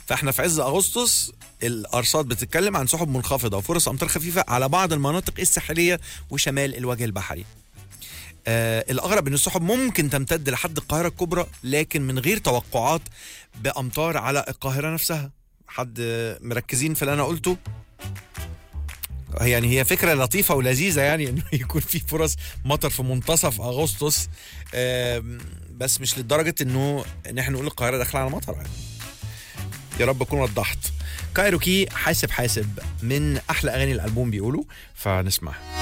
فاحنا في عز اغسطس الارصاد بتتكلم عن سحب منخفضه وفرص امطار خفيفه على بعض المناطق الساحليه وشمال الوجه البحري آه الاغرب ان السحب ممكن تمتد لحد القاهره الكبرى لكن من غير توقعات بامطار على القاهره نفسها حد آه، مركزين في اللي انا قلته يعني هي فكره لطيفه ولذيذه يعني انه يكون في فرص مطر في منتصف اغسطس آم، بس مش لدرجه انه ان احنا نقول القاهره داخله على مطر يعني. يا رب اكون وضحت كايروكي حاسب حاسب من احلى اغاني الالبوم بيقولوا فنسمعها